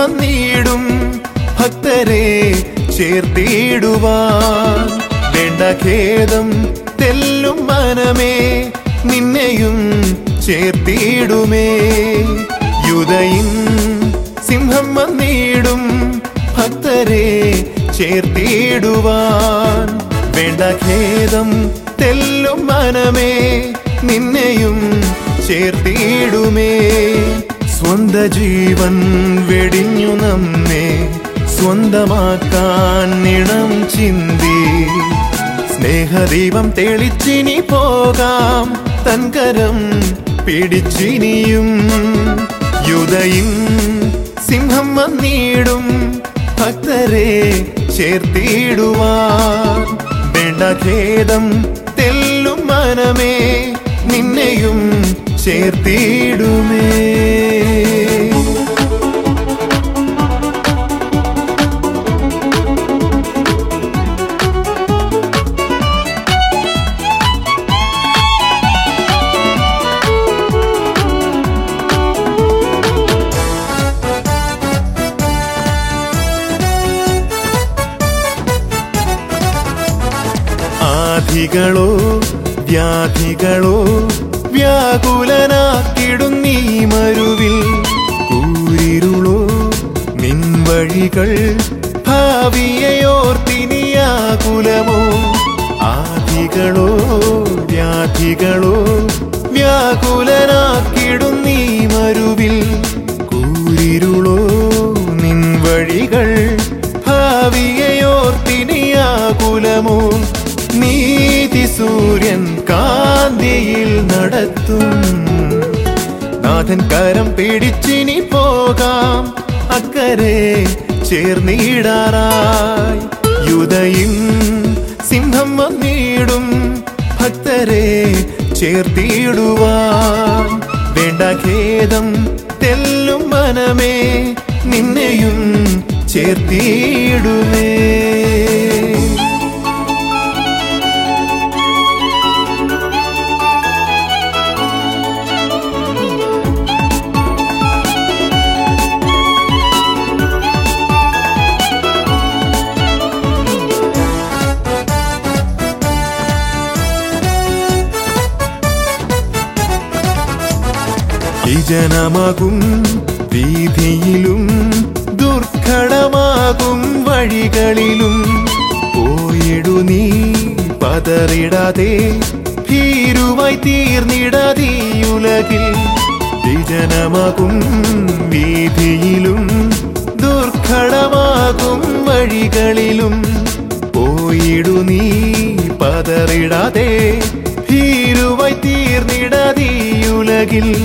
വന്നിടും ഭക്തരെ ചേർത്തിടുവാൻ വേണ്ട ഖേദം തെല്ലും മനമേ നിന്നെയും ചേർത്തിടുമേ യുദയിൻ സിംഹം വന്നിടും ഭക്തരെ ചേർത്തിടുവാൻ വേണ്ട ഖേദം തെല്ലും മനമേ നിന്നെയും ചേർത്തിടുമേ സ്വന്ത ജീവൻ വെടിഞ്ഞു നമ്മെ സ്വന്തമാക്കാൻ നിണം ചിന്തി സ്നേഹദീപം തെളിച്ചിനി പോകാം തൻകരം പിടിച്ചിനിയും യുദയും സിംഹം വന്നിടും ഭക്തരെ ചേർത്തിടുവാൻ വേണ്ട ഖേദം തെല്ലും മനമേ നിന്നെയും ചേർത്തിടുമേ ആധികളോ വ്യാധികളോ വ്യാകുലനാക്കിടുന്നീ മരുവിൽ കൂരിരുളോ നിൻ വഴികൾ ഭാവിയെയോർത്തിനിയാകുലമോ ആധികളോ വ്യാധികളോ വ്യാകുലനാക്കിടുന്നീ മരുവിൽ കൂരിരുളോ നിൻ വഴികൾ ഭാവിയെയോർത്തിനിയാകുലമോ നീതി സൂര്യൻ കാന്തിയിൽ നടത്തും നാഥൻ കരം പിടിച്ചിനി പോകാം അക്കരെ ചേർന്നിടാറായി യുദയും സിംഹം വന്നിടും ഭക്തരെ ചേർത്തിടുവാൻ വേണ്ട ഖേദം തെല്ലും മനമേ നിന്നെയും ചേർത്തിടുമേ ഈ ജനമാകും വീതിയിലും ദുർഘടമാകും വഴികളിലും പോയിടു നീ പതറിടാതെ ഭീരുവായി തീർന്നിടാതീയുലകിൽ ഈ ജനമാകും വീതിയിലും ദുർഘടമാകും വഴികളിലും പോയിടു നീ പതറിടാതെ ഭീരുവായി തീർന്നിടാതീയുലകിൽ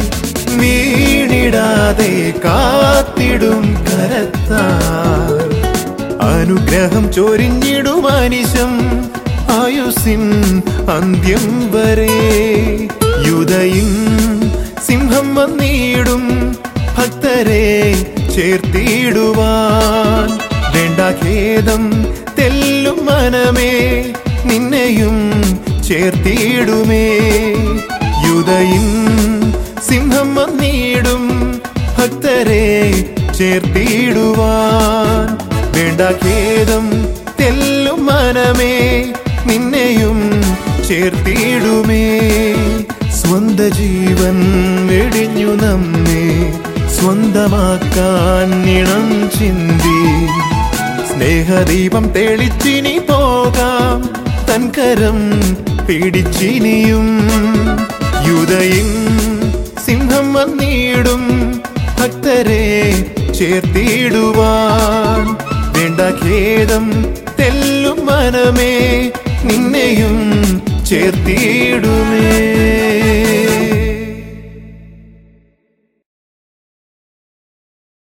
വീണിടാതെ കാത്തിടും കരത്താൽ അനുഗ്രഹം ചൊരിഞ്ഞിടും അനിശം ആയുസിൻ അന്ത്യം വരെ യുദയും സിംഹം വന്നിടും ഭക്തരെ ചേർത്തിടുവാൻ വേണ്ട ഖേദം തെല്ലും മനമേ നിന്നെയും ചേർത്തിടുമേ യുദയും സിംഹം വന്നിടും ഭക്തരെ ചേർത്തിടുവാൻ വേണ്ട ഖേദം തെല്ലും മനമേ നിന്നെയും ചേർത്തിടുമേ സ്വന്ത ജീവൻ വെടിഞ്ഞു നമ്മെ സ്വന്തമാക്കാൻ നിണം ചിന്തി സ്നേഹദീപം തെളിച്ചിനി പോകാം തൻകരം പിടിച്ചിനിയും യുദയും സിംഹം വന്നിടും ഭക്തരെ ചേർത്തിടുവാൻ വേണ്ട ഖേദം തെല്ലും മനമേ നിന്നെയും ചേർത്തിടുമേ